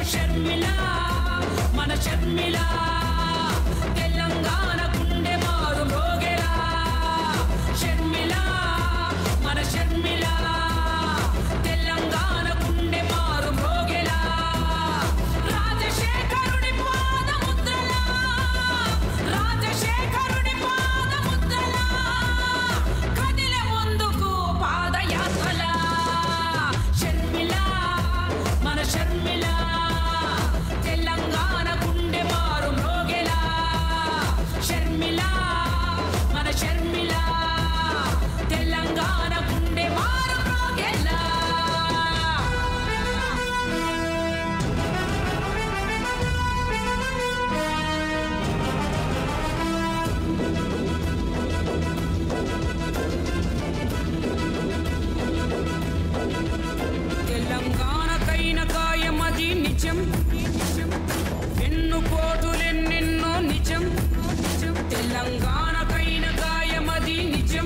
షర్మిల మన షర్మిల తెలంగాణ గుండె మారు మోగెలా షర్మిల మన షర్మిల తెలంగాణ గుండె మారు మోగెలా రాజశేఖరుడి పాదముద్రలా రాజశేఖరుడి పాదముద్రలా కదిలే ముందుకు పాదయాత్రలా షర్మిల మన షర్మిల తెలంగాణ గుండె మారు మ్రోగెలా షర్మిల మన షర్మిల తెలంగాణ గుండె మారు మ్రోగెలా తెలంగాణకైన గాయమది నిజం వెన్నుపోటులెన్నెన్నో నిజం తెలంగాణకైన గాయమది నిజం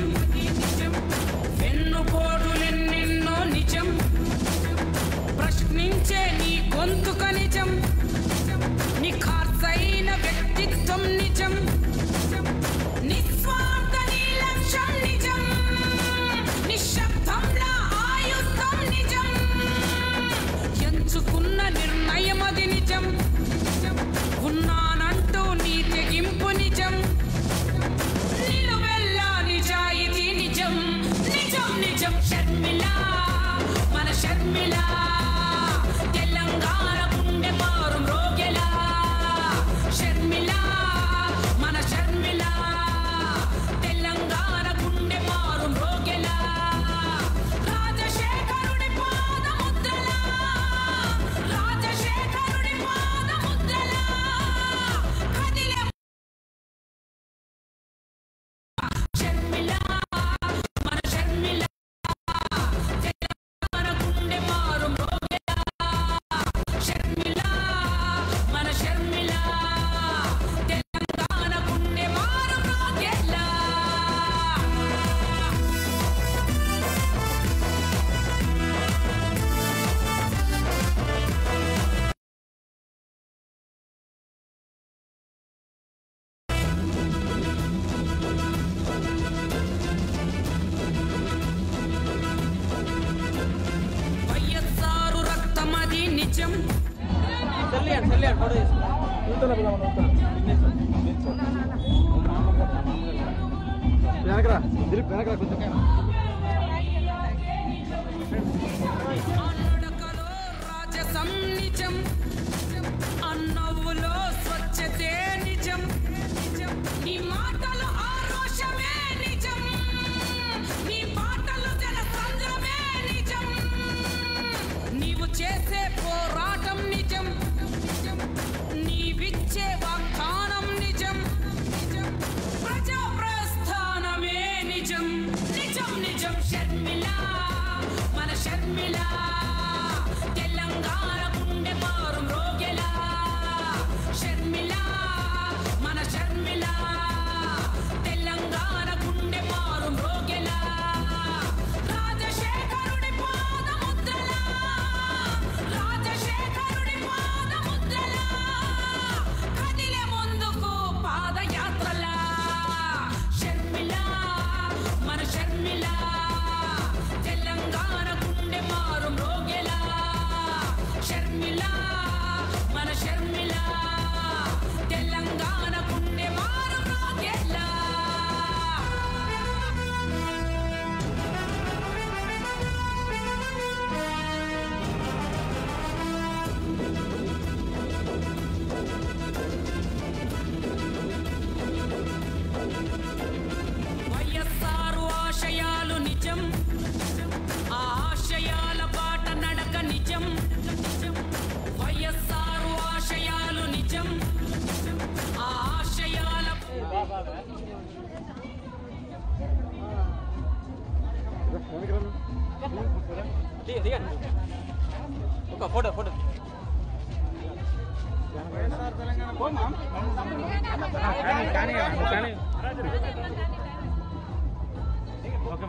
వెన్నుపోటులెన్నెన్నో నిజం ప్రశ్నించే నీ గొంతుక నిజం నీ ఖార్సైన వ్యక్తిత్వం నిజం నిస్వార్థ నీ లక్ష్యం నిజం నిశ్శబ్దంలా ఆయుధం నిజం ఎంచుకున్న నిర్ణయం అది నిజం ఉన్నానంటూ నీ తెగింపు నిజం నిలువెల్లా నిజాయితీ నిజం నిజం నిజం షర్మిల మన షర్మిల తెలంగాణ గుండె మారు మ్రోగెలా షర్మిల మన షర్మిల తెలంగాణ గుండె మారు మ్రోగెలా రాజశేఖరుడి పాదముద్రలా రాజశేఖరుడి పాదముద్రలా కదిలే షర్మిల మన షర్మిల తెలంగాణ గుండె మారు మ్రోగెలా షర్మిల మన షర్మిల తెలంగాణ గుండె మారు మ్రోగెలా వైఎస్ఆర్ రక్తమది నిజం వెనకరా దిలీప్ వెనకరా కొంచెం అన్నడకలో రాజసం నిజం అన్నవ్వులో స్వచ్ఛతే నిజం నీ మాటలు ఆరోషమే నిజం నీ పాటలు జన సంద్రమే నిజం నీవు చేసే పోరాటం నిజం నీవిచ్చే వాగ్దానం నిజం ప్రజా ప్రస్థానమే నిజం నిజం నిజం షర్మిల మన షర్మిల తెలంగాణ గుండె మారు మ్రోగెలా షర్మిల మన షర్మిల తెలంగాణ గుండె మారు మ్రోగెలా రాజశేఖరుడి పాదముద్రలా రాజశేఖరుడి పాదముద్రలా కదిలే ముందుకు పాదయాత్రలా షర్మిల మన షర్మిల తెలంగాణ గుండె మారు మ్రోగెలా షర్మిల మన షర్మిల తెలంగాణ గుండె మారు మ్రోగెలా వైఎస్ఆర్ ఆశయాలు నిజం ఆ ఆశయాల బాట నడక నిజం వైఎస్ఆర్ ఆశయాలు నిజం ఆ ఆశయాల ఒక photo photo okay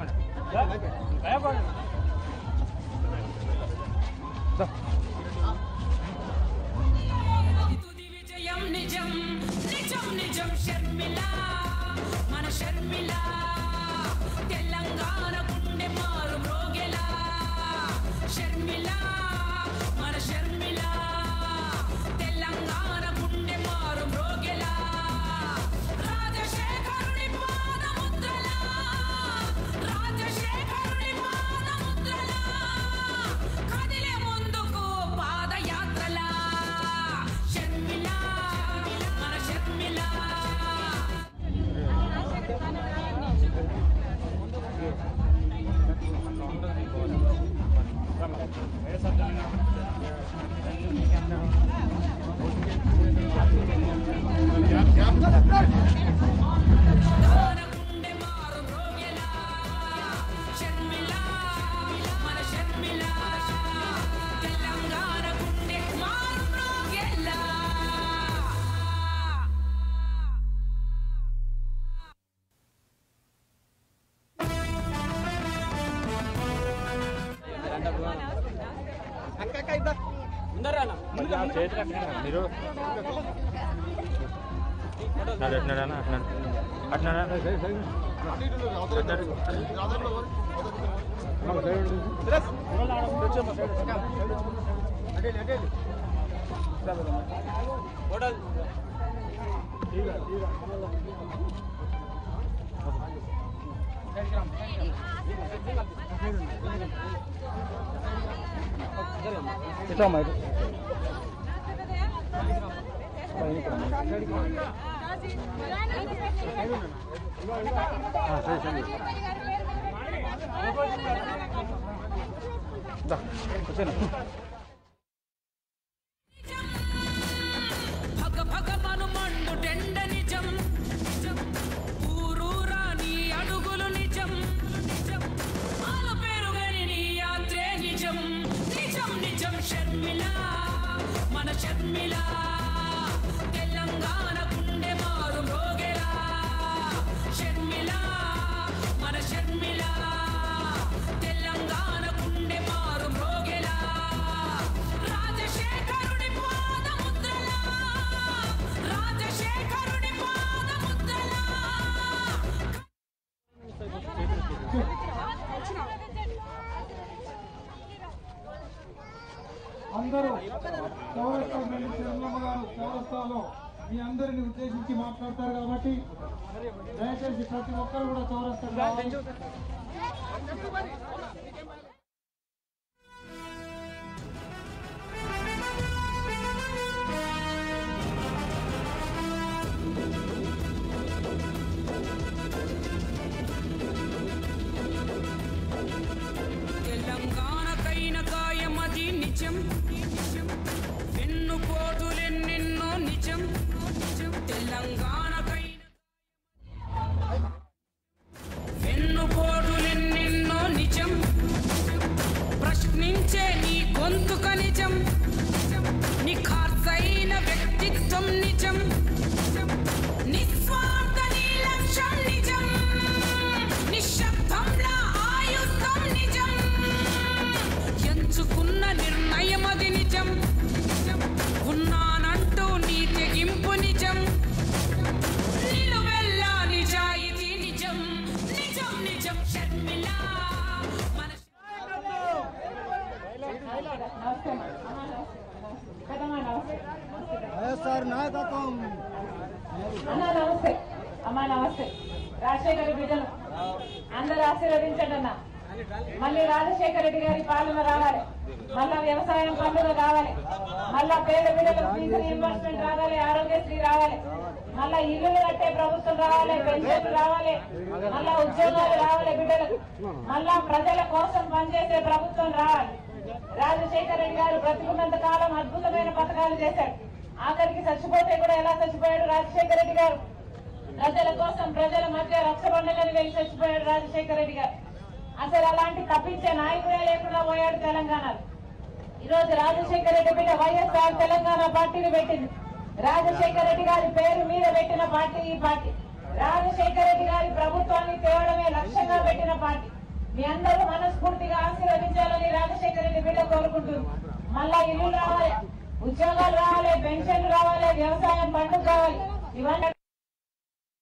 madam Sharmila మన షర్మిల తెలంగాణ గుండె మారు మ్రోగెలా షర్మిల మన షర్మిల తెలంగాణ గుండె మారు మ్రోగెలా రాజశేఖరుని పాదముద్రలా రాజశేఖరుని పాదముద్రలా కదిలే ముందుకు పాదయాత్రలా షర్మిల మన షర్మిల గుండె మారు మ్రోగెలా షర్మిల మన షర్మిల తెలంగాణ గుండె మారు మ్రోగెలా అక్క అక్క ఇద్దా ముందర రానా మీరు అట్నాడు అట్నాడు అన్న అట్నాడు అట్నాడు హోటల్ ఇట్లా అమ్మా ఇటు. ఆ, సరే సరే దా, కూర్చోండి. భగ భగ మను మండు టెండ నిజం నిజం ఊరూరా నీ అడుగులు నిజం నిజం ఆల పేరుగని నీ యాత్రే నిజం నిజం నిజం షర్మిల మన షర్మిల తెలంగాణ గుండె మారు మ్రోగెలా షర్మిల మన షర్మిల తెలంగాణ గుండె మారు మ్రోగెలా రాజశేఖరుడి పాదముద్రలా రాజశేఖరుడి పాదముద్రలా అందరూ చౌరస్తా వెళ్ళి చిరునమ్మ గారు చౌరస్తాలో మీ అందరిని ఉద్దేశించి మాట్లాడతారు కాబట్టి దయచేసి ప్రతి ఒక్కరు కూడా చౌరస్తా రావాలి. తెలంగాణకైన కాయమది నిజం వెన్నుపోటులెన్నెన్నో నిజం తెలంగాణకైన వెన్నుపోటులెన్నెన్నో నిజం ప్రశ్నించే నీ గొంతుక నిజం నీ ఖార్సైన వ్యక్తిత్వం నిజం నిస్వార్థ నీ లక్ష్యం నిజం నిశ్శబ్దంలా ఆయుధం నిజం ఎంచుకున్న నిర్ణయం అది నిజం ఉన్నానంటూ నీ తెగింపు నిజం నిలువెల్లా నిజాయితీ నిజం నిజం నిజం షర్మిల మన వైఎస్ఆర్ నాయకత్వం అన్న నమస్తే అమ్మ నమస్తే రాజశేఖర బిడ్డలు అందరూ ఆశీర్వదించండి అన్న మళ్ళీ రాజశేఖర రెడ్డి గారి పాలన రావాలి మళ్ళా వ్యవసాయం పనులు రావాలి మళ్ళా పేద బిడ్డలకు ఫీజు రీఇంబర్స్మెంట్ రావాలి ఆరోగ్యశ్రీ రావాలి మళ్ళా ఇల్లులు కట్టే ప్రభుత్వం రావాలి పెన్షన్లు రావాలి మళ్ళా ఉద్యోగాలు రావాలి బిడ్డలకు మళ్ళా ప్రజల కోసం పనిచేసే ప్రభుత్వం రావాలి రాజశేఖర రెడ్డి గారు బ్రతికున్నంత కాలం అద్భుతమైన పథకాలు చేశాడు ఆఖరికి చచ్చిపోతే కూడా ఎలా చచ్చిపోయాడు రాజశేఖర రెడ్డి గారు ప్రజల కోసం ప్రజల మధ్య రక్షబండలని వెళ్ళి చచ్చిపోయాడు రాజశేఖర రెడ్డి గారు అసలు అలాంటి తప్పించే నాయకుడే లేకుండా పోయాడు తెలంగాణలో ఈ రోజు రాజశేఖర రెడ్డి బిడ్డ వైఎస్ఆర్ తెలంగాణ పార్టీని పెట్టింది రాజశేఖర రెడ్డి గారి పేరు మీద పెట్టిన పార్టీ ఈ పార్టీ రాజశేఖర రెడ్డి గారి ప్రభుత్వాన్ని తేవడమే లక్ష్యంగా పెట్టిన పార్టీ మీ అందరూ మనస్ఫూర్తిగా ఆశీర్వదించాలని రాజశేఖర రెడ్డి బిడ్డ కోరుకుంటుంది మళ్ళా ఇల్లు రావాలి ఉద్యోగాలు రావాలి పెన్షన్లు రావాలి వ్యవసాయం పండుగ కావాలి ఇవన్నీ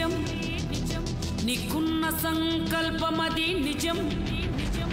నిజం నిజం నీకున్న సంకల్పమది నిజం నిజం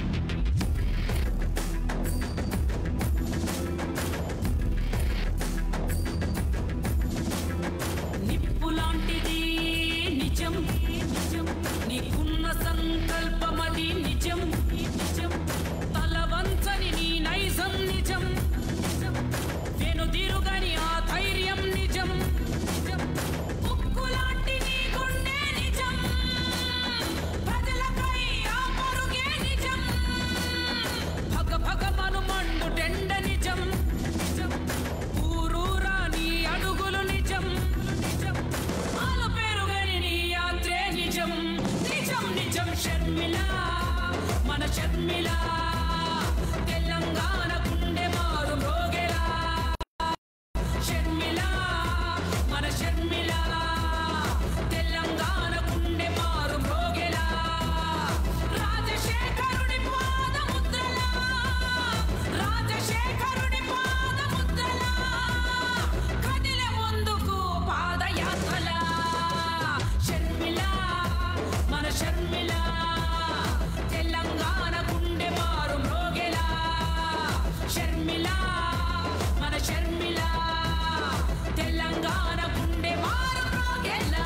నిప్పు లాంటిది నిజం నిజం నీకున్న సంకల్పమది నిజం నిజం తలవంచని నీ నైజం నిజం నిజం వెనుదిరుగని ఆ ధైర్యం నిజం నిజం ఉక్కు లాంటి నీ గుండె నిజం ప్రజలపై ఆ పరుగే నిజం భగ భగ మను మండు టెండ నిజం నిజం ఊరూరా నీ అడుగులు నిజం నిజం ఆలు పేరుగని నీ యాత్రే నిజం నిజం నిజం షర్మిల మన షర్మిల తెలంగాణ గుండె మారు మ్రోగెలా షర్మిల మన షర్మిల తెలంగాణ గుండె మారు మ్రోగెలా రాజశేఖరుడి పాదముద్రలా రాజశేఖరుడి పాదముద్రలా కదిలే ముందుకు పాదయాత్రల షర్మిల మన షర్మిల తెలంగాణ గుండె మారు మ్రోగెలా షర్మిల మన షర్మిల తెలంగాణ గుండె మారు మ్రోగెలా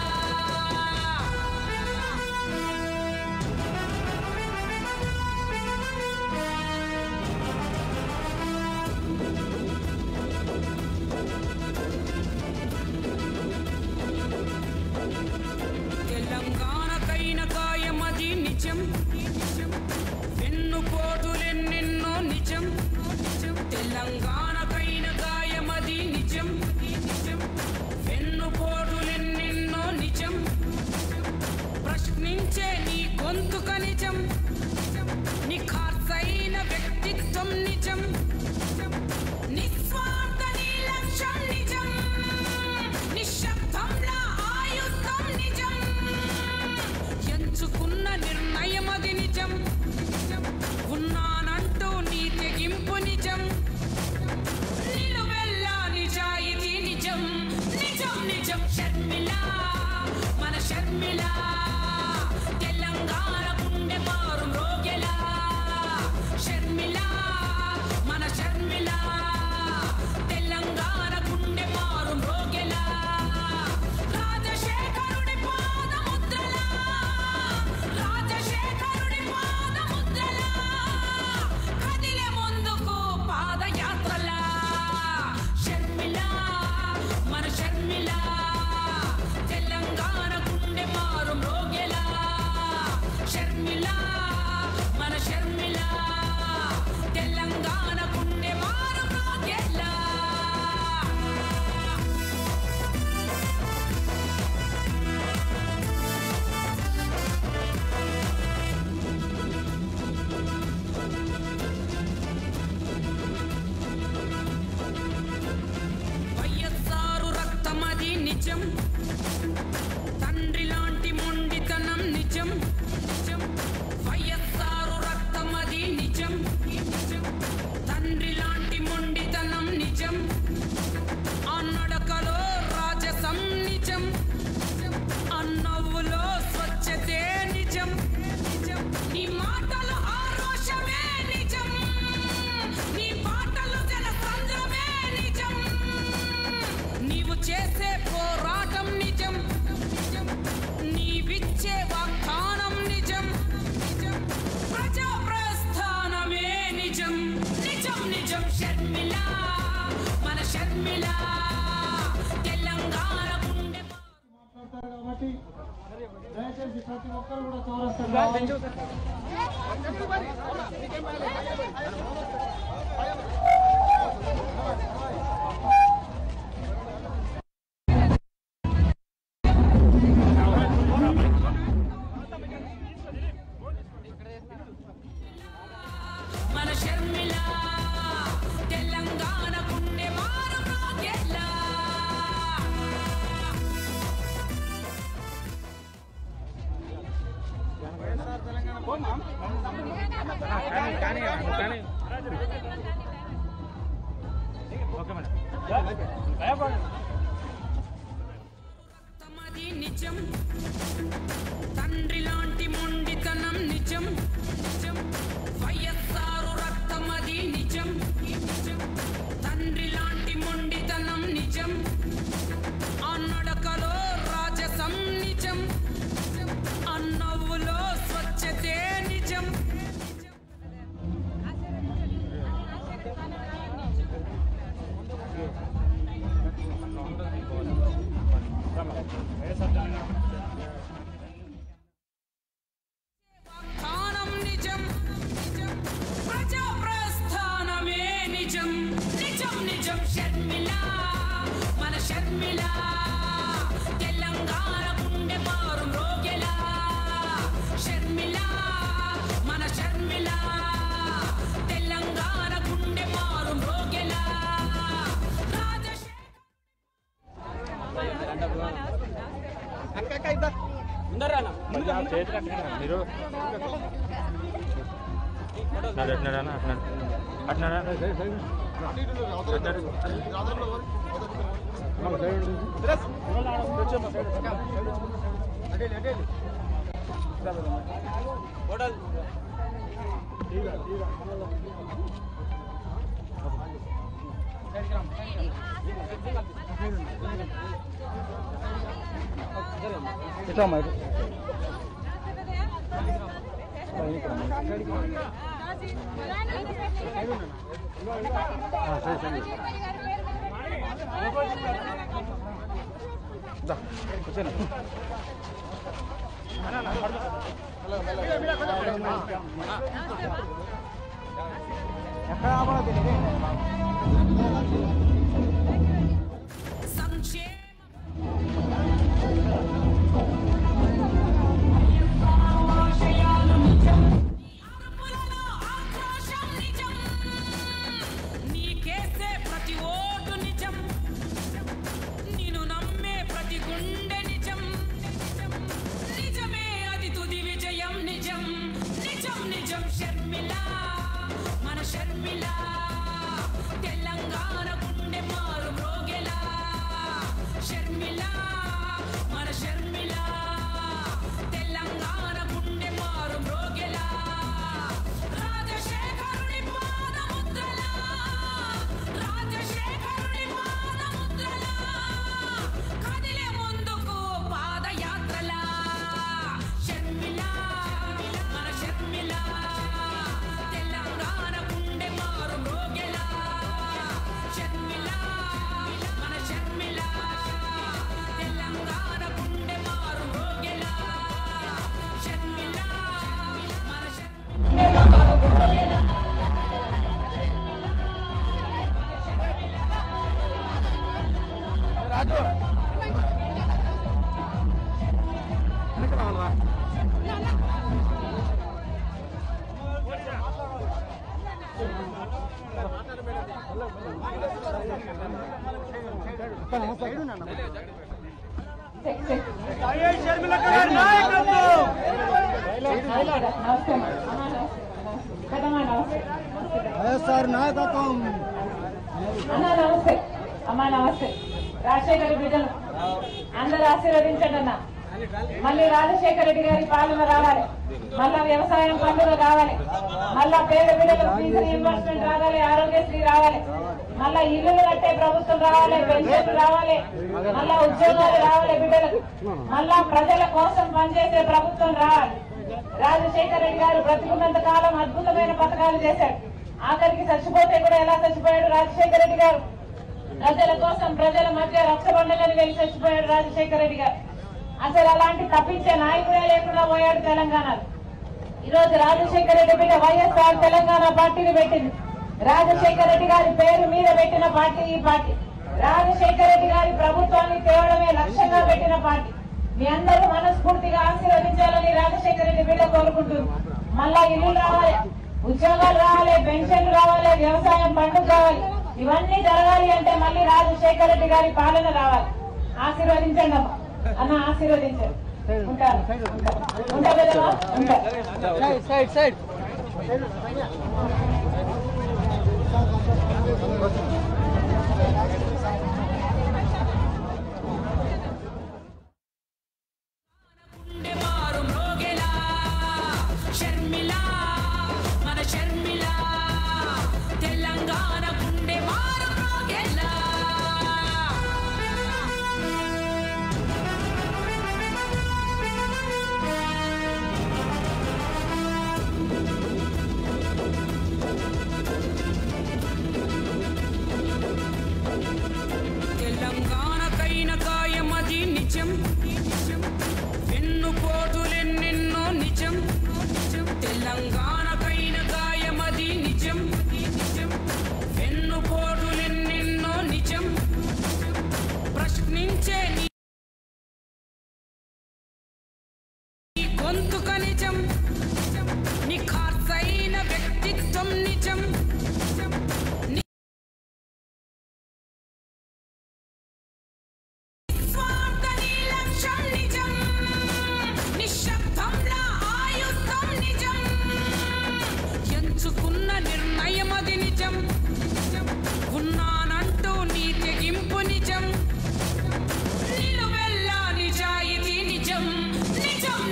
తెలంగాణకైన గాయమది నిజం నిజం వెన్నుపోటులెన్నెన్నో నిజం నిజం తెలంగాణకైన గాయమది నిజం నిజం వెన్నుపోటులెన్నెన్నో నిజం ప్రశ్నించే నీ గొంతుక నిజం నీ ఖార్సైన వ్యక్తిత్వం నిజం నిస్వార్థ నీ లక్ష్యం నిజం నిశ్శబ్దంలా ఆయుధం నిజం ఎంచుకున్న నిర్ణయం అది నిజం ఉన్నానంటూ నీ తెగింపు నిజం నిలువెల్లా నిజాయితీ నిజం నిజం నిజం షర్మిల మన షర్మిల తెలంగాణ గుండె మారు మ్రోగెలా షర్మిల మన షర్మిల తెలంగాణ గుండె మారు మ్రోగెలా రాజశేఖరుడి పాదముద్రలా రాజశేఖరుడి పాదముద్రలా కదిలే ముందుకు పాదయాత్రలా షర్మిల మన షర్మిల తెలంగాణ గుండె మారు మ్రోగెలా షర్మిల మన షర్మిల తెలంగాణ గుండె మారు మ్రోగెలా వైఎస్ఆరు రక్తమది నిజం తండ్రి లాంటి మొండితనం నిజం నిజం వైఎస్ఆరు రక్తమది నిజం నిజం తండ్రి లాంటి మొండితనం నిజం ఆ నడకలో రాజసం నిజం ఆ నవ్వులో స్వచ్ఛతే నిజం నిజం నీ మాటలు ఆరోషమే నిజం నీ పాటలు జన సంద్రమే నిజం నీవు చేసే పోరాటం నిజం నిజం నీవిచ్చే వాగ్దానం నిజం నిజం ప్రజా ప్రస్థానమే నిజం నిజం నిజం షర్మిల మన షర్మిల తెలంగాణ గుండె మాట్లాడతారు కాబట్టి దయచేసి ప్రతి ఒక్కరు కూడా చౌరస్తా రావాలి. మన షర్మిల తెలంగాణ గుండె మారు మ్రోగెలా కానీ కానీ ఓకే మేడం తమది నిజం తండ్రి లాంటి మొండితనం నిజం నిజం వయస్సారు రక్తమది నిజం నిజం తండ్రి లాంటి మొండితనం నిజం ఆ నడకలో రాజసం నిజం ఆ నవ్వులో స్వచ్ఛతే నిజం వాగ్దానం నిజం నిజం ప్రజా ప్రస్థానమే నిజం నిజం నిజం షర్మిల మన షర్మిల తెలంగాణ గుండె మారు రోగెలా షర్మిల మన షర్మిల తెలంగాణ గుండె మారు రోగెలా రాజశేఖర్ ముందర రానా చేతులు అట్లా మీరు అట్నాడు అట్నాడు అన్న అట్నాడు అట్నాడు హోటల్ ఇట్లా అమ్మా ఇటు. ఆ, సరే సరే దా, కూర్చోండి. ఎక్కడ ఆపడదు సంక్షేమ అరుపులలో ఆక్రోశం నిజం నీకేసే ప్రతి ఓటు నిజం నిన్ను నమ్మే ప్రతి గుండె నిజం నిజమే అది తుది విజయం నిజం నిజం నిజం షర్మిల మన షర్మిల తెలంగాణ గుండె మారు మ్రోగెలా షర్మిల మన షర్మిల తెలంగాణ గుండె మారు మ్రోగెలా రాజశేఖరుని పాదముద్రలా రాజశేఖరుని పాదముద్రలా కదిలే ముందుకు పాదయాత్రలా షర్మిల మన షర్మిల తెలంగాణ గుండె మారు మ్రోగెలా షర్మిల మన షర్మిల తెలంగాణ గుండె మారు మ్రోగెలా షర్మిల మన షర్మిల చెక్ చెక్ నమస్తే అమ్మా. అమ్మా నమస్తే పెద్దమ్మా నమస్తే వైఎస్ఆర్ నాయకత్వం అన్న నమస్తే అమ్మా నమస్తే రాజశేఖర బిడ్డలు అందరు ఆశీర్వదించండి అన్న మళ్ళీ రాజశేఖర రెడ్డి గారి పాలన రావాలి మళ్ళా వ్యవసాయం పండుగ కావాలి మళ్ళా పేద బిడ్డలకు ఫీజు రీఇంబర్స్మెంట్ రావాలి ఆరోగ్యశ్రీ రావాలి మళ్ళా ఇల్లులు కట్టే ప్రభుత్వం రావాలి పెన్షన్లు రావాలి మళ్ళా ఉద్యోగాలు రావాలి బిడ్డలకు మళ్ళా ప్రజల కోసం పనిచేసే ప్రభుత్వం రావాలి రాజశేఖర రెడ్డి గారు బ్రతికున్నంత కాలం అద్భుతమైన పథకాలు చేశాడు ఆఖరికి చచ్చిపోతే కూడా ఎలా చచ్చిపోయాడు రాజశేఖర రెడ్డి గారు ప్రజల కోసం ప్రజల మధ్య రక్షబండలని వెళ్ళి చచ్చిపోయాడు రాజశేఖర రెడ్డి గారు అసలు అలాంటి తప్పించే నాయకుడే లేకుండా పోయాడు తెలంగాణలో ఈ రోజు రాజశేఖర రెడ్డి బిడ్డ వైఎస్ఆర్ తెలంగాణ పార్టీని పెట్టింది రాజశేఖర రెడ్డి గారి పేరు మీద పెట్టిన పార్టీ ఈ పార్టీ రాజశేఖర రెడ్డి గారి ప్రభుత్వాన్ని తేవడమే లక్ష్యంగా పెట్టిన పార్టీ మీ అందరూ మనస్ఫూర్తిగా ఆశీర్వదించాలని రాజశేఖర రెడ్డి బిడ్డ కోరుకుంటుంది మళ్ళా ఇల్లు రావాలి ఉద్యోగాలు రావాలి పెన్షన్లు రావాలి వ్యవసాయం పండుగ కావాలి ఇవన్నీ జరగాలి అంటే మళ్ళీ రాజశేఖర రెడ్డి గారి పాలన రావాలి ఆశీర్వదించండి అమ్మా అన్న ఆశీర్వదించండి ఉంటాను ఉంటా. ఉంటా పెద్దమ్మా ఉంటా సైడ్ సైడ్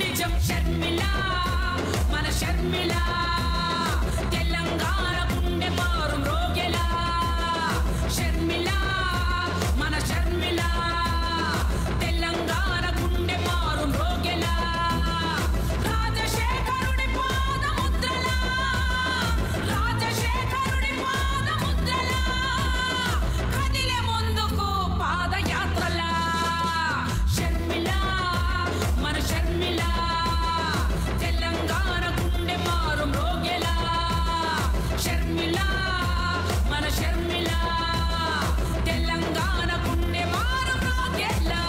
నిజం షర్మిల మన షర్మిల తెలంగాణ గుండె మారు రోగెలా షర్మిల మన షర్మిల తెలంగాణ గుండె మారు రోగెలా రాజశేఖరుడి పాదముద్రలా రాజశేఖరుడి పాదముద్రలా కదిలే ముందుకు పాదయాత్రలా షర్మిల మన షర్మిల తెలంగాణ గుండె మారు రోగెలా షర్మిల మన షర్మిల తెలంగాణ గుండె మారు రోగెలా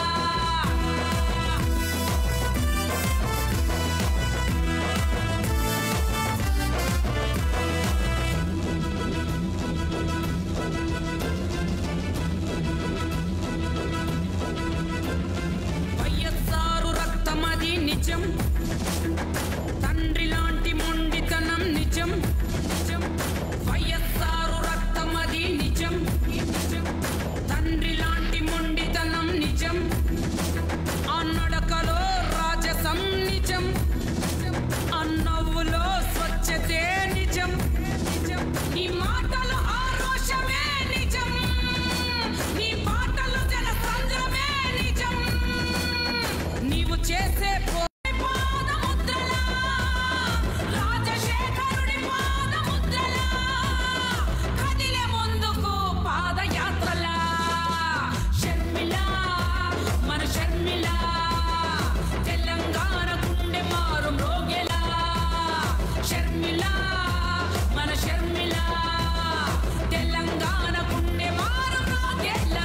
వైఎస్ఆరు రక్తమది నిజం తండ్రి లాంటి మొండితనం నిజం నిజం వైఎస్ఆరు రక్తమది నిజం నిజం తండ్రి లాంటి మొండితనం నిజం ఆ నడకలో రాజసం నిజం ఆ నవ్వులో స్వచ్ఛతే నిజం నిజం నీ మాటలు ఆరోషమే నిజం నీ పాటలు జన సంద్రమే నిజం నీవు చేసే పో- పాదముద్రలా, రాజశేఖరుడి పాదముద్రలా, కదిలే ముందుకు పాదయాత్రలా. షర్మిల, మన షర్మిల, తెలంగాణ గుండె మారు మ్రోగెలా. షర్మిల, మన షర్మిల, తెలంగాణ గుండె మారు మ్రోగెలా.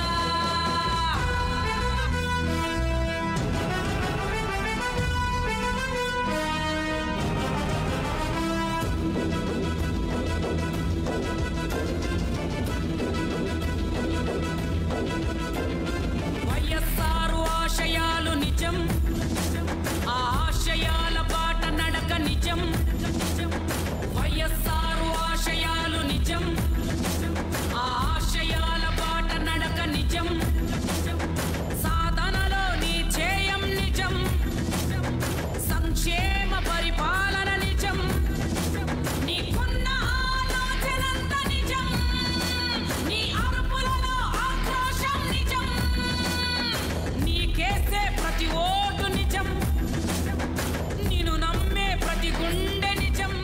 వైఎస్ఆర్ ఆశయాలు నిజం ఆ ఆశయాల బాట నడక నిజం వైఎస్ఆర్ ఆశయాలు నిజం ఆ ఆశయాల బాట నడక నిజం సాధనలో నీ చేయం నిజం సంక్షేమ పరిపాలన నిజం నీకున్న ఆలోచనంత నిజం నీ అరుపులలో ఆక్రోశం నిజం నీకేసే ప్రతి ఓటు నిజం నిన్ను నమ్మే ప్రతి గుండె నిజం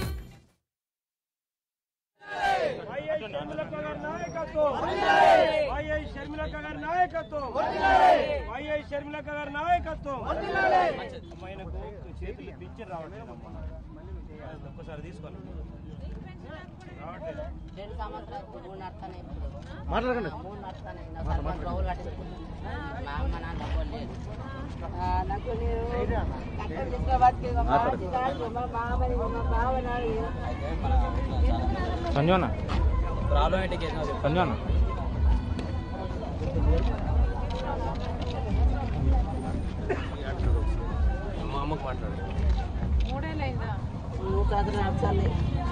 వైఎస్ షర్మిలక్క గారి నాయకత్వం వైఎస్ షర్మిలక్క గారి నాయకత్వం వైఎస్ షర్మిలక్క గారి నాయకత్వం ఆయనకు చేతులు పిచ్చి రావట్లేదు ఒక్కసారి తీసుకోవాలి రావట్లేదు రెండు సంవత్సరాలు మూడు నడుస్తానే మాట్లాడకండి మూడు నడుస్తానే నా సర్పంచ్ రోజులు పట్టించుకుంటాను మా అమ్మ నాన్న పోలేదు నాకు నేను కట్టం తీసుకోబట్టి మా చిన్నాడు, మా మామని మా బావనాడు సంజు అన్న సంజు అన్న మూడేళ్ళైందా మూడు సంవత్సరాలు నడుస్తాను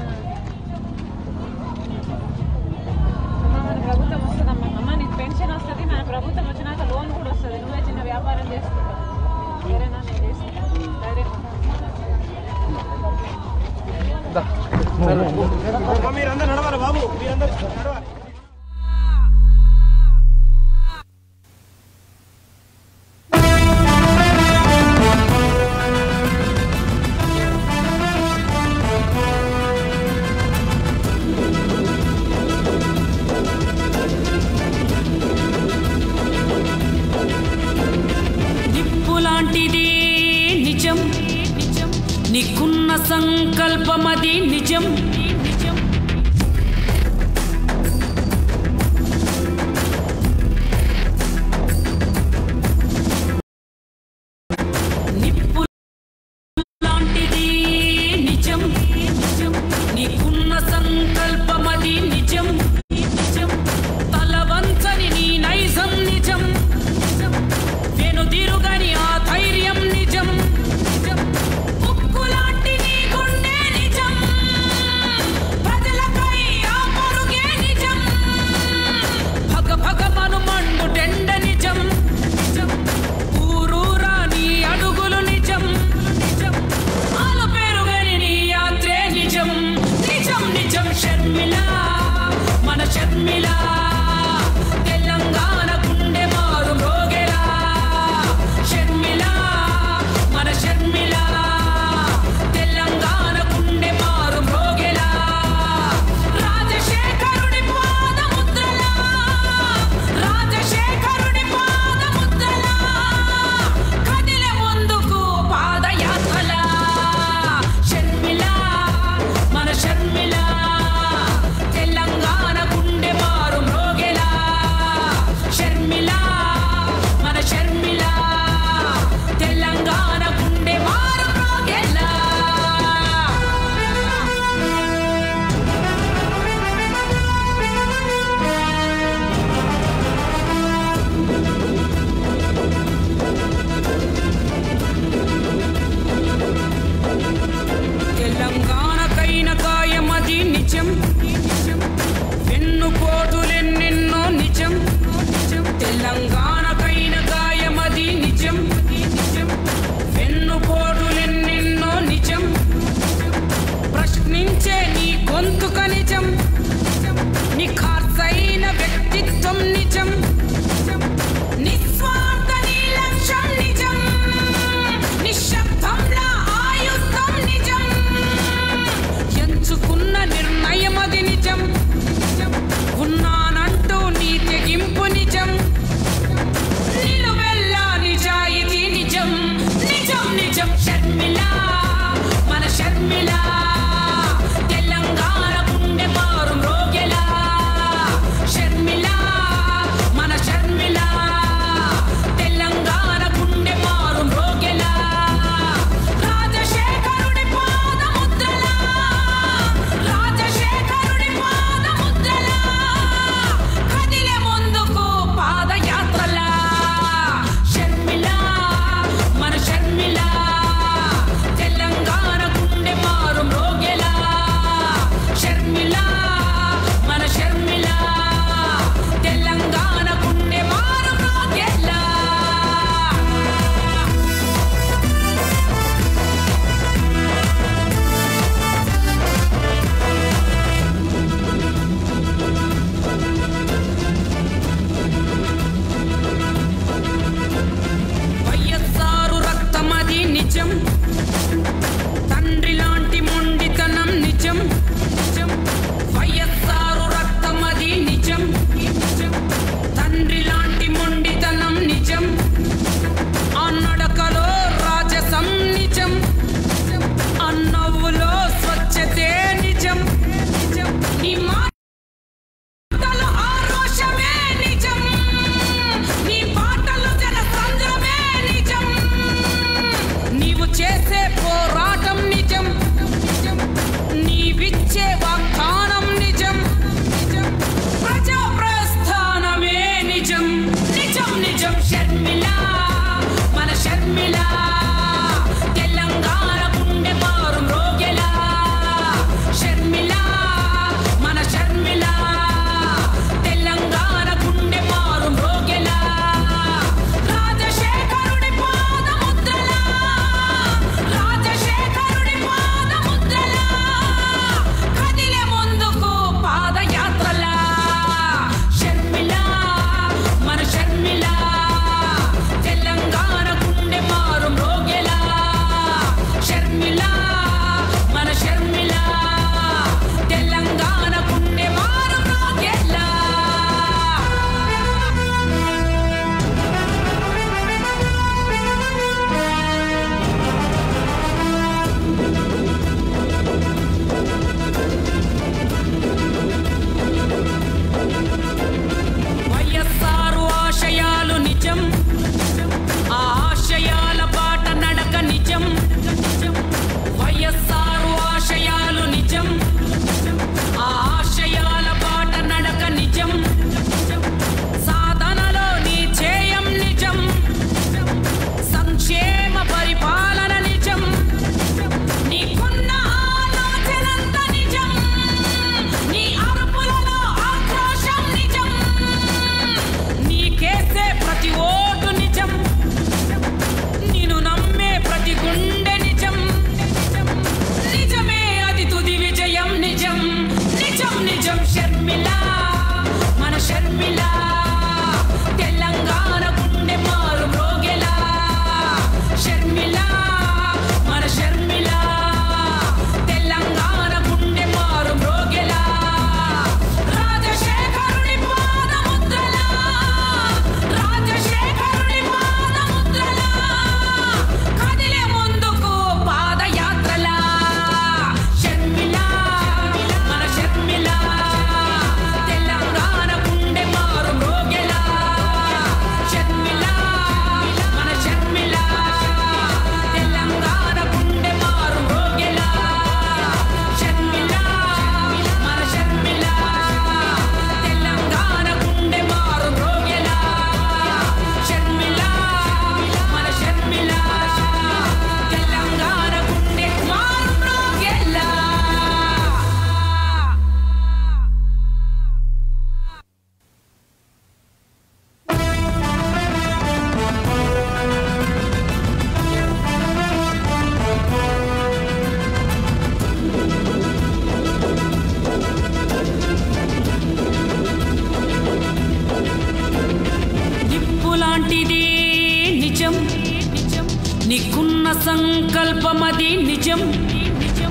అమ్మ, మన ప్రభుత్వం వస్తుందమ్మా అమ్మ నీకు పెన్షన్ వస్తుంది మన ప్రభుత్వం వచ్చినాక లోన్ కూడా వస్తుంది నువ్వే చిన్న వ్యాపారం చేసుకుంటావు వేరేనా నేను చేసుకుంటాను ధైర్యం మీరందరూ నడవాలి బాబు మీరందరూ నడవాలి నిప్పు లాంటిది నిజం నిజం నీకున్న సంకల్పమది నిజం నిజం నిప్పు లాంటిది నిజం నిజం నీకున్న సంకల్పమది నిజం నిజం తలవంచని నీ నైజం నిజం నిజం వెనుదిరుగని ఆ ధైర్యం నిజం నిజం ఉక్కు లాంటి నీ గుండె నిజం నీకున్న సంకల్పమది నిజం నిజం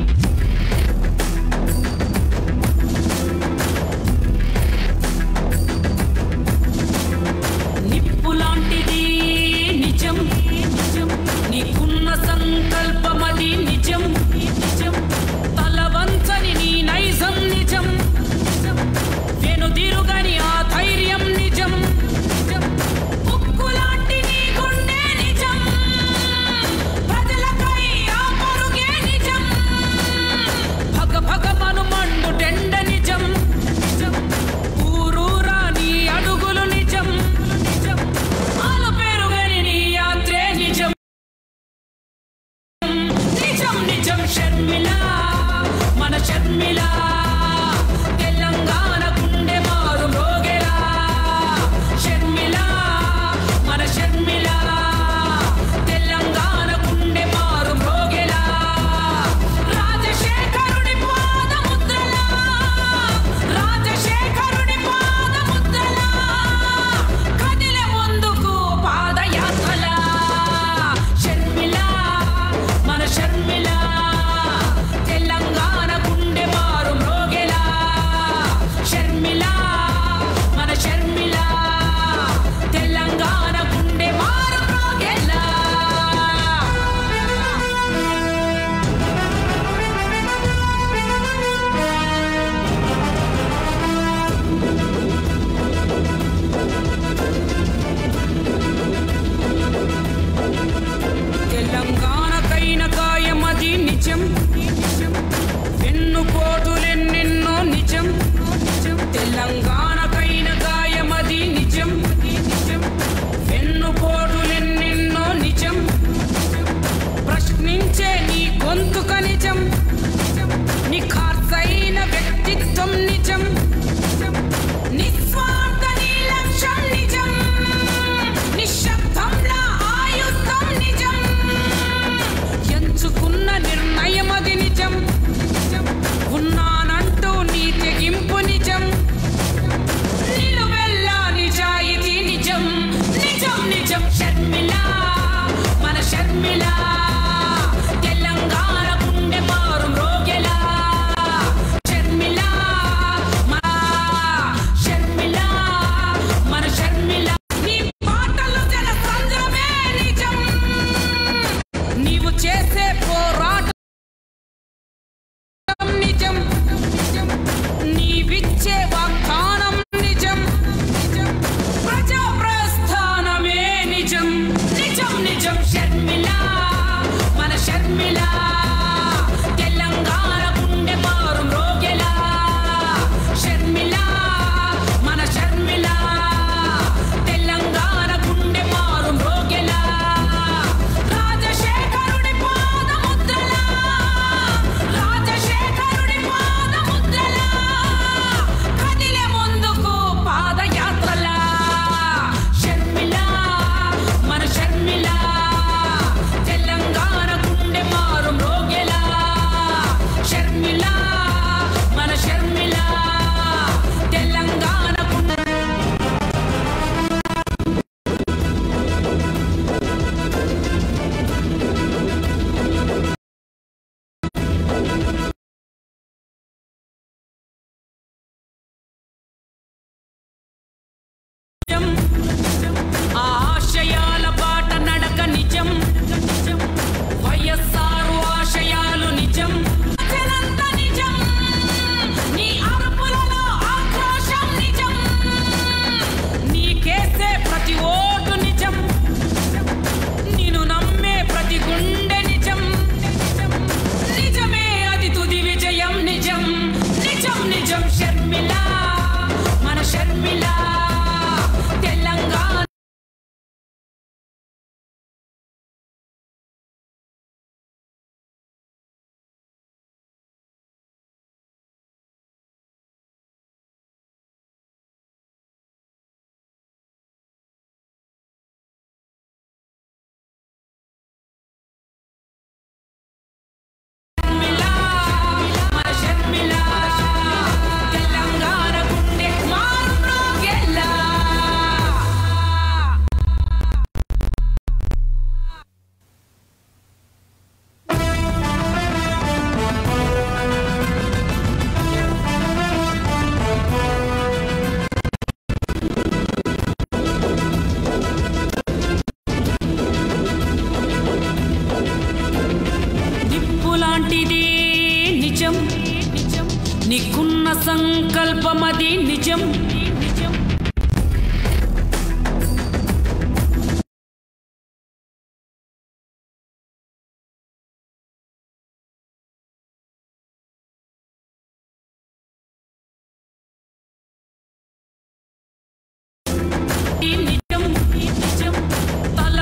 నిప్పు లాంటిది నిజం నిజం నీకున్న సంకల్పమది నిజం నిజం తలవంచని నీ నైజం నిజం నిజం వెనుదిరుగని ఆ ధైర్యం నిజం నిజం ఉక్కు లాంటి నీ గుండె నిజం ప్రజలకై ఆ పరుగే నిజం భగ భగ మను మండు టెండ నిజం నిజం ఊరూరా నీ అడుగులు నిజం నిజం ఆలు పేరుగని నీ యాత్రే నిజం నిజం నిజం షర్మిల మన షర్మిల తెలంగాణ గుండె మారు మ్రోగెలా షర్మిల మన షర్మిల తెలంగాణ గుండె మారు మ్రోగెలా రాజశేఖరుడి పాదముద్రలా రాజశేఖరుడి పాదముద్రలా కదిలే ముందుకు పాదయాత్రలా షర్మిల మన షర్మిల తెలంగాణ గుండె మారు మ్రోగెలా షర్మిల మన షర్మిల తెలంగాణ గుండె మారు మ్రోగెలా తెలంగాణకైన గాయమది నిజం వెన్నుపోటులెన్నెన్నో నిజం తెలంగాణకైన గాయమది నిజం వెన్నుపోటులెన్నెన్నో నిజం ప్రశ్నించే నీ గొంతుక నిజం నీ ఖార్సైన వ్యక్తిత్వం నిజం నిస్వార్థ నీ లక్ష్యం నిజం నిశ్శబ్దంలా ఆయుధం నిజం ఎంచుకున్న నిర్ణయం అది నిజం ఉన్నానంటూ నీ తెగింపు నిజం నిలువెల్లా నిజాయితీ నిజం నిజం నిజం షర్మిల మన షర్మిల తెలంగాణ గుండె మారు మ్రోగెలా షర్మిల మన షర్మిల మన షర్మిల నీ పాటలు జన సంద్రమే నిజం నీవు చేసే పోరాటం నిజం నీవిచ్చే వాగ్దానం నిజం ప్రజా ప్రస్థానమే నిజం నిజం నిజం షర్మిల సంకల్పమది నిజం నిజం నిజం నిజం తల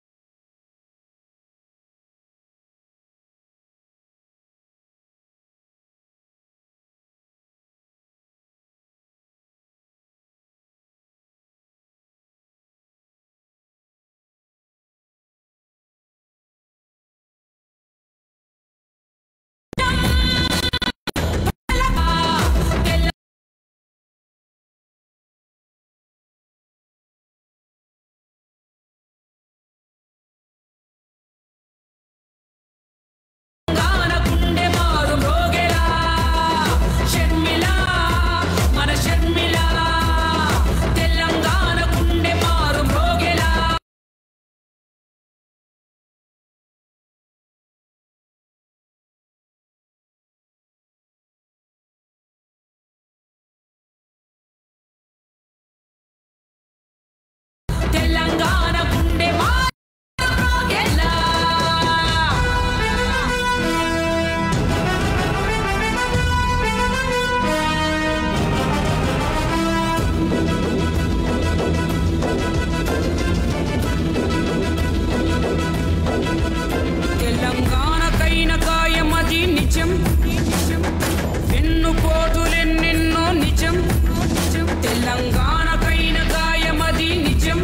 తెలంగాణ గుండె మారు మ్రోగెలా షర్మిల మన షర్మిల తెలంగాణ గుండె మారు మ్రోగెలా తెలంగాణ గుండె మారు మ్రోగెలా తెలంగాణకైన గాయమది నిజం వెన్నుపోటులెన్నెన్నో నిజం తెలంగాణకైన గాయమది నిజం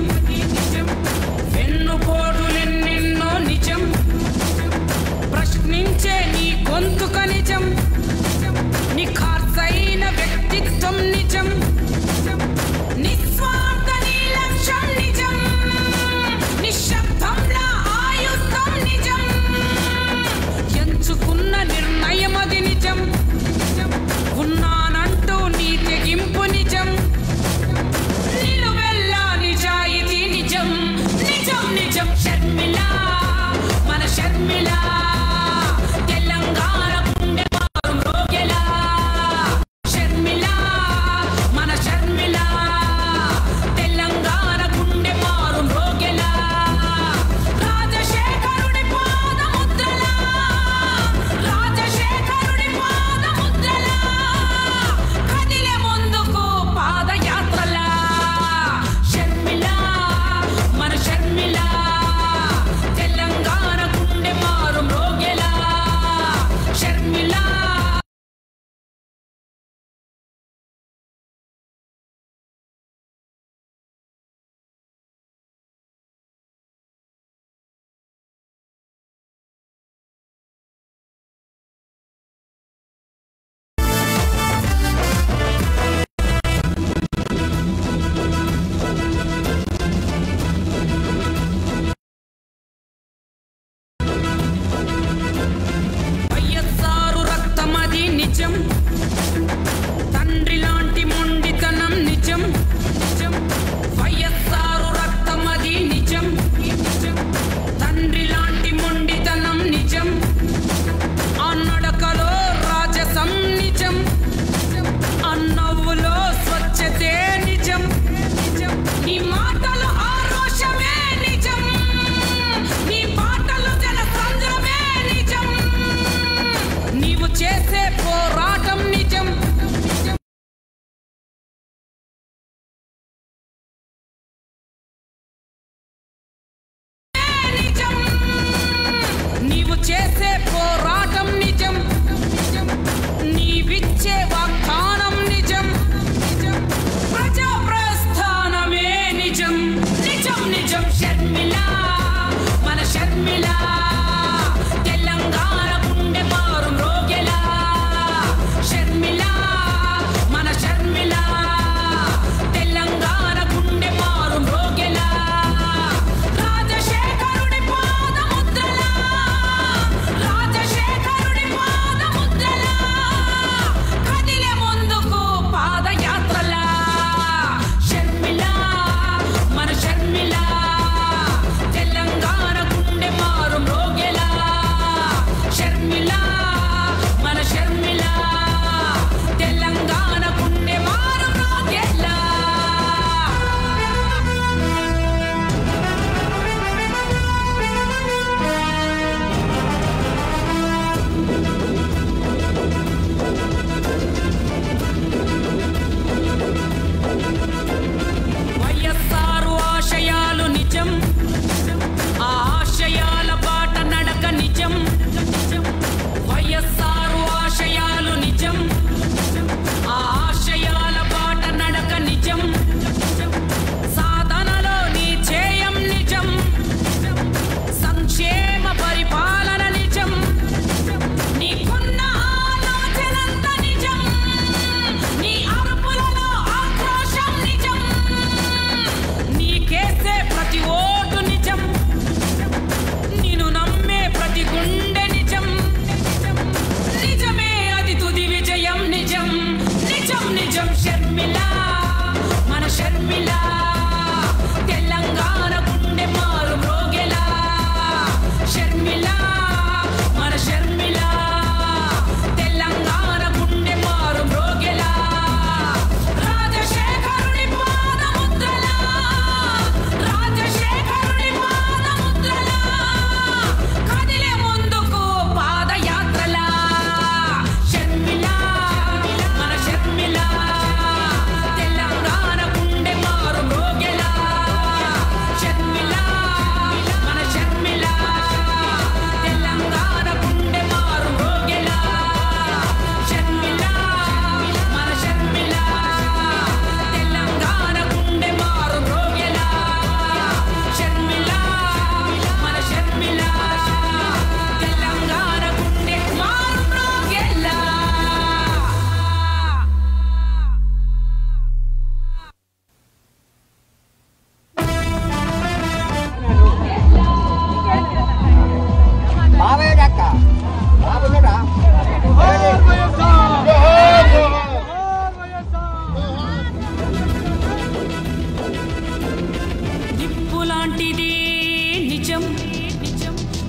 వెన్నుపోటులెన్నెన్నో నిజం ప్రశ్నించే నీ గొంతుక నిజం నీ ఖార్సైన వ్యక్తిత్వం నిజం నిస్వార్థ నీ లక్ష్యం నిజం నిశ్శబ్దంలా ఆయుధం నిజం ఎంచుకున్న నిర్ణయం అది నిజం ఉన్నానంటూ నీ తెగింపు నిజం నిలువెల్లా నిజాయితీ నిజం నిజం నిజం షర్మిల మన షర్మిల తెలంగాణ గుండె మారు మ్రోగెలా షర్మిల మన షర్మిల తెలంగాణ గుండె మారు మ్రోగెలా రాజశేఖరుడి పాదముద్రలా రాజశేఖరుడి పాదముద్రలా కదిలే ముందుకు పాదయాత్రలా షర్మిల మన షర్మిల తెలంగాణ గుండె మారు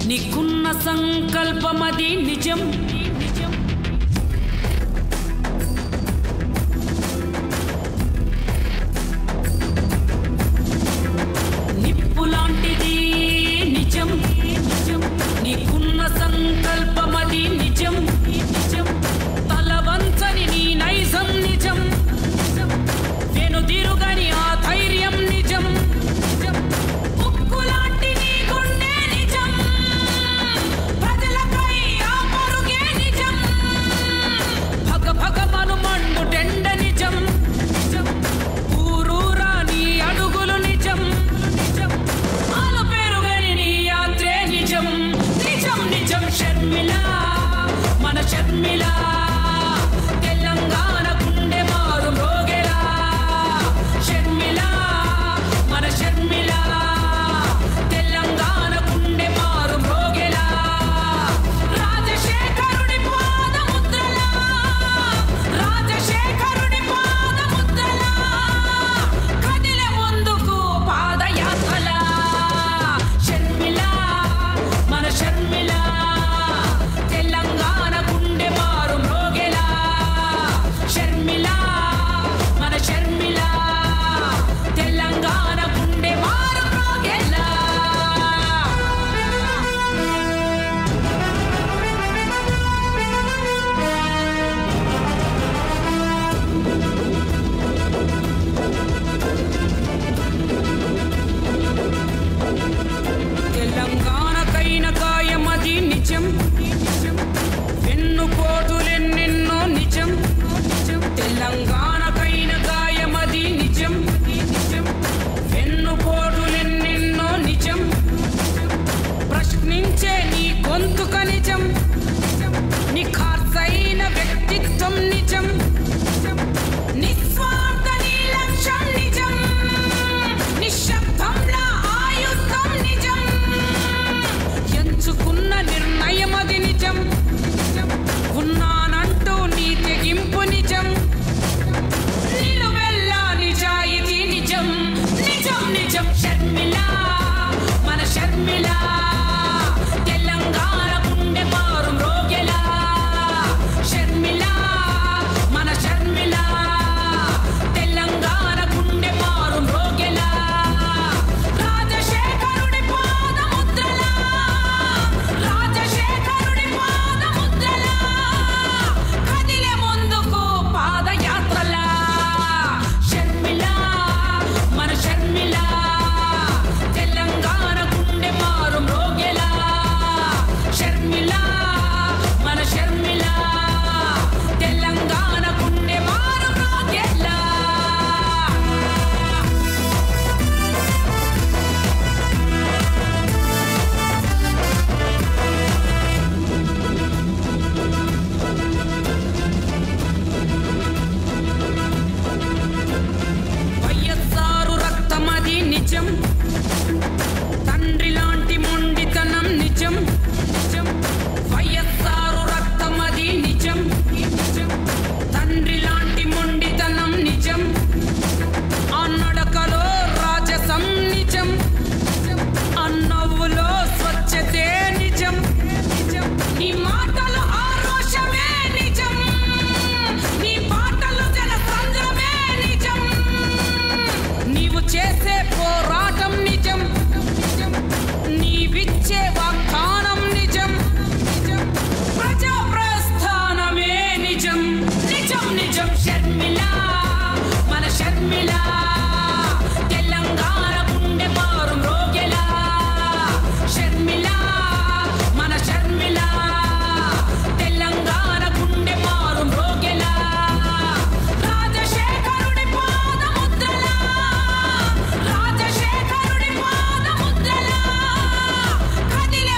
నీకున్న సంకల్పమది నిజం నిజం నిప్పు లాంటిది నిజం నిజం నీకున్న సంకల్పమది నిజం నిజం తలవంచని నీ నైజం నిజం నిజం వెనుదిరుగని ఆ ధైర్యం నిజం నిజం ఉక్కు లాంటి నీ గుండె నిజం ప్రజలపై ఆ పరుగే నిజం భగ భగ మను మండు టెండ నిజం నిజం ఊరూరా నీ అడుగులు నిజం నిజం ఆలు పేరుగని నీ యాత్రే నిజం నిజం నిజం షర్మిల మన షర్మిల తెలంగాణ గుండె మారు మోగెలా షర్మిల మన షర్మిల తెలంగాణ గుండె మారు మోగెలా రాజశేఖరుడి పాదముద్రలా రాజశేఖరుడి పాదముద్రలా కదిలే ముందుకు పాదయాత్రలా షర్మిల మన షర్మిల తెలంగాణ గుండె మారు మ్రోగెలా షర్మిల మన షర్మిల తెలంగాణ గుండె మారు మ్రోగెలా తెలంగాణకైన కాయమది నిజం వెన్నుపోటులెన్నెన్నో నిజం తెలంగాణకైన కాయమది నిజం వెన్నుపోటులెన్నెన్నో నిజం ప్రశ్నించే నీ గొంతుక నిజం నీ ఖార్సైన వ్యక్తిత్వం నిజం నిస్వార్థ నీ లక్ష్యం నిజం నిశ్శబ్దంలా ఆయుధం నిజం ఎంచుకున్న నిర్ణయం అది నిజం ఉన్నానంటూ నీ తెగింపు నిజం నిలువెల్లా నిజాయితీ నిజం నిజం నిజం షర్మిల మన షర్మిల తెలంగాణ గుండె మారు మ్రోగెలా షర్మిల మన షర్మిల తెలంగాణ గుండె మారు మ్రోగెలా రాజశేఖరుడి పాదముద్రలా రాజశేఖరుడి పాదముద్రలా కదిలే ముందుకు పాదయాత్రలా షర్మిల మన షర్మిల తెలంగాణ గుండె మారు మ్రోగెలా షర్మిల మన షర్మిల తెలంగాణ గుండె మారు మ్రోగెలా వైఎస్ఆరు రక్తమది నిజం తండ్రి లాంటి మొండితనం నిజం నిజం వైఎస్ఆరు రక్తమది నిజం నిజం తండ్రి లాంటి మొండితనం నిజం ఆ నడకలో రాజసం నిజం ఆ నవ్వులో స్వచ్ఛతే నిజం నిజం నీ మాటలు ఆరోషమే నిజం నీ పాటలు జన సంద్రమే నిజం నీవు చేసే పోరాటం నిజం నీవిచ్చే వాగ్దానం నిజం ప్రజా ప్రస్థానమే నిజం నిజం నిజం షర్మిల మన షర్మిల తెలంగాణ గుండె మారు మ్రోగెలా షర్మిల మన షర్మిల తెలంగాణ గుండె మారు మ్రోగెలా రాజశేఖరుడి పాదముద్రలా రాజశేఖరుడి పాదముద్రలా కదిలే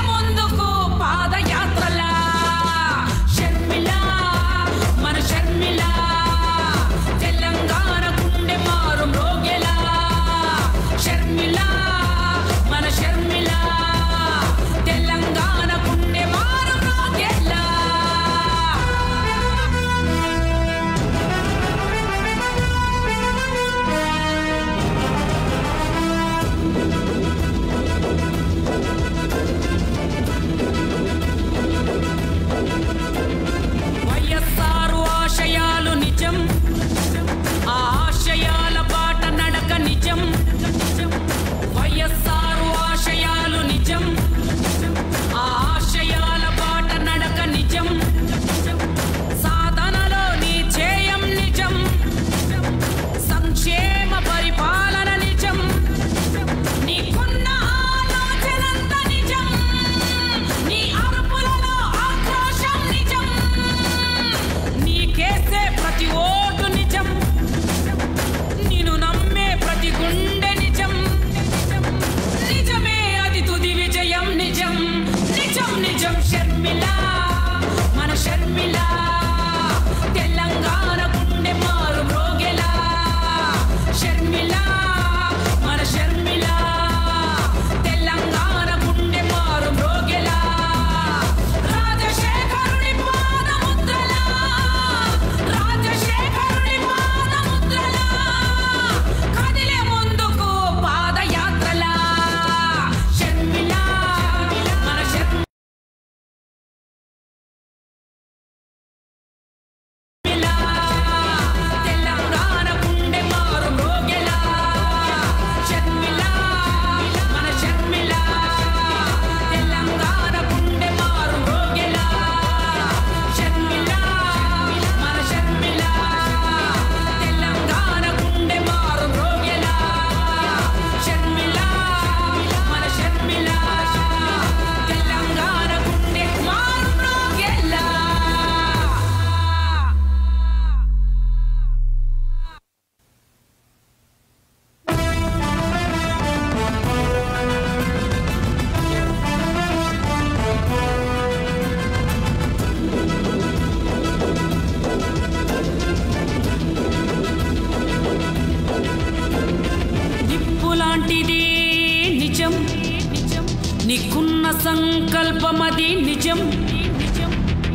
సంకల్పమది నిజం నిజం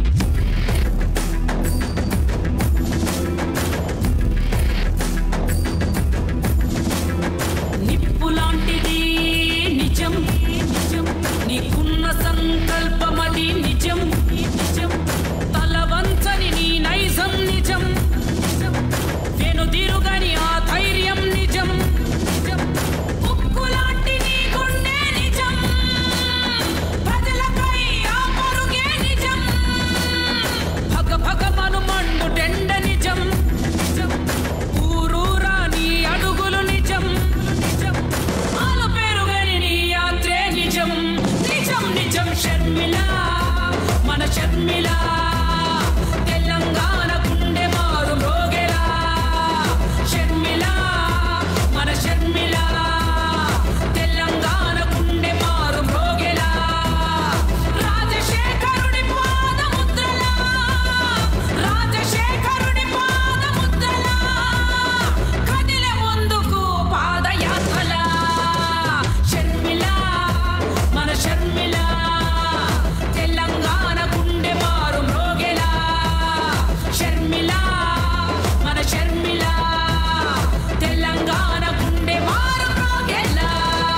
నిప్పు లాంటిది నిజం నిజం నీకున్న సంకల్పమది నిజం నిజం తలవంచని నీ నైజం నిజం నిజం వెనుదిరుగని ఆ ధైర్యం నిజం నిజం ఉక్కు లాంటి నీ గుండె నిజం ప్రజలపై ఆ పరుగే నిజం భగ భగ మను మండు టెండ నిజం నిజం ఊరూరా నీ అడుగులు నిజం నిజం ఆలు పేరుగని నీ యాత్రే నిజం నిజం నిజం షర్మిల మన షర్మిల తెలంగాణ గుండె మారు మ్రోగెలా షర్మిల మన షర్మిల తెలంగాణ గుండె మారు మ్రోగెలా రాజశేఖరుడి పాదముద్రలా రాజశేఖరుడి పాదముద్రలా కదిలే ముందుకు పాదయాత్రలా షర్మిల మన షర్మిల తెలంగాణ గుండె మారు మ్రోగెలా షర్మిల మన షర్మిల తెలంగాణ గుండె మారు మ్రోగెలా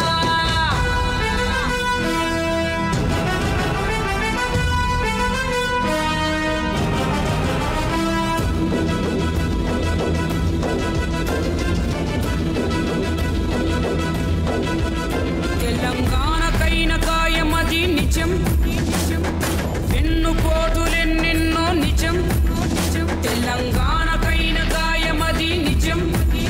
తెలంగాణకైన కాయమది నిజం వెన్నుపోటులెన్నెన్నో నిజం తెలంగాణకైన గాయమది నిజం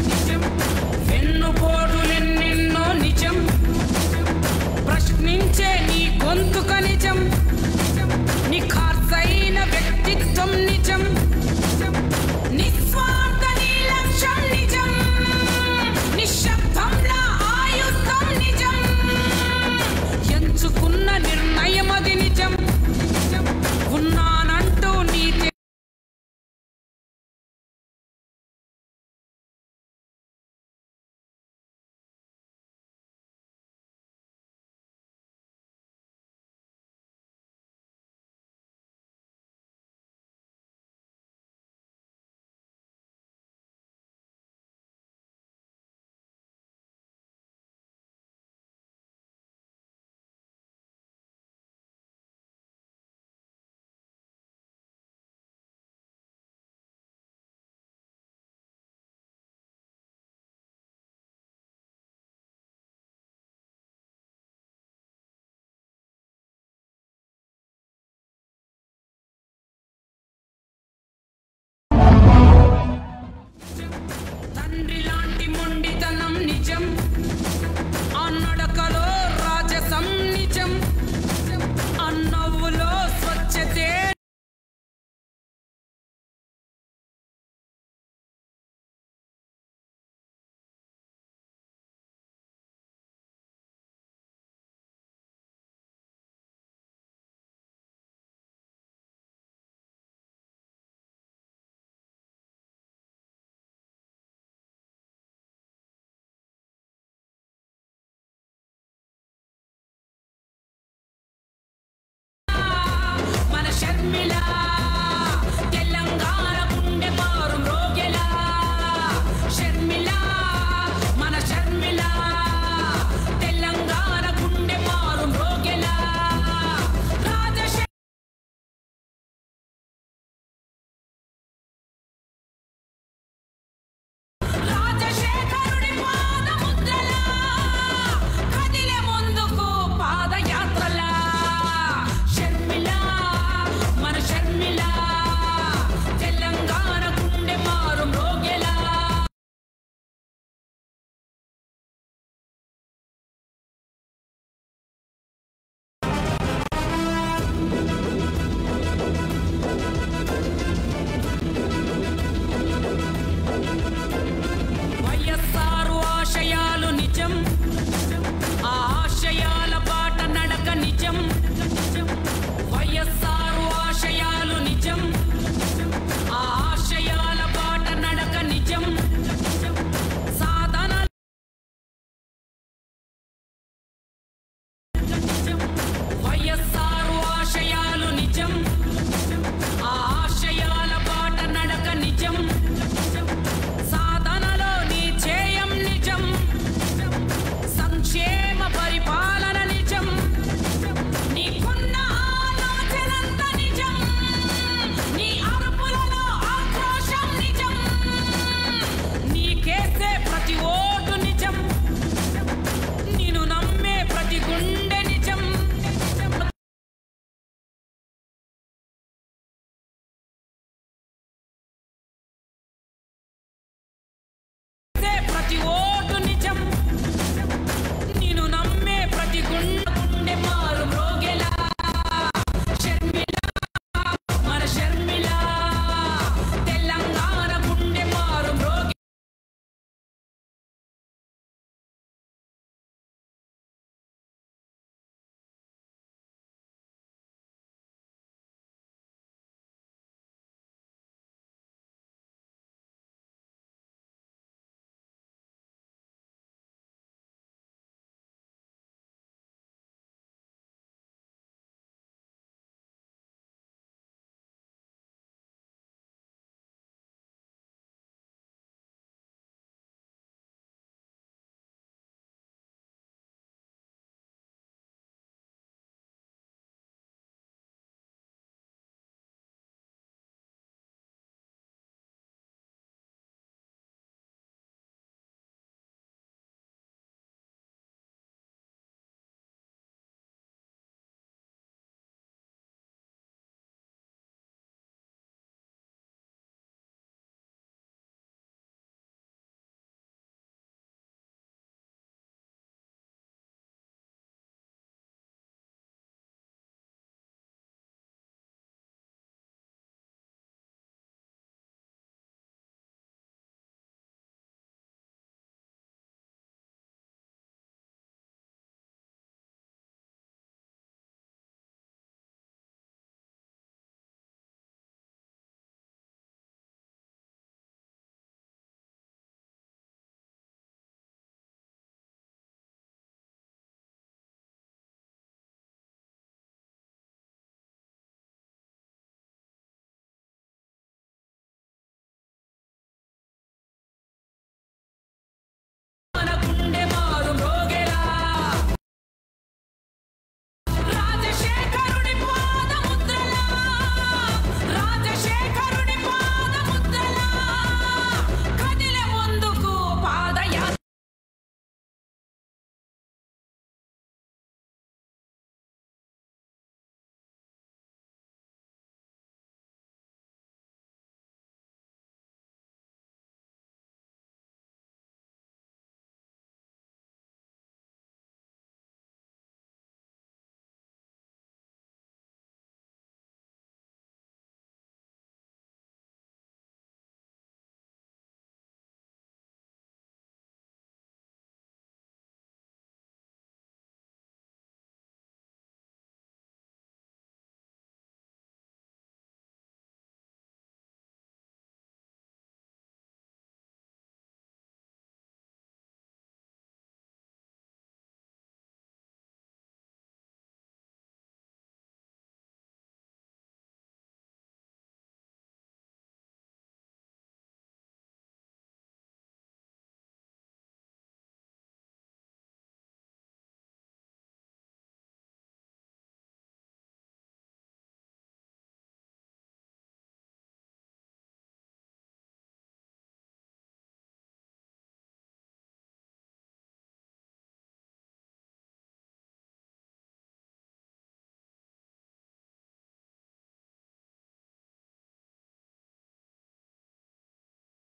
వెన్నుపోటులెన్నెన్నో నిజం ప్రశ్నించే నీ గొంతుక నిజం నీ ఖార్సైన వ్యక్తిత్వం నిజం నిస్వార్థ నీ లక్ష్యం నిజం నిశ్శబ్దంలా ఆయుధం నిజం ఎంచుకున్న నిర్ణయం అది నిజం ఉన్నానంటూ నీ తె- తండ్రి లాంటి మొండితనం నిజం ఆ నడకలో రాజసం నిజం ఆ నవ్వులో స్వచ్ఛతే మన షర్మిల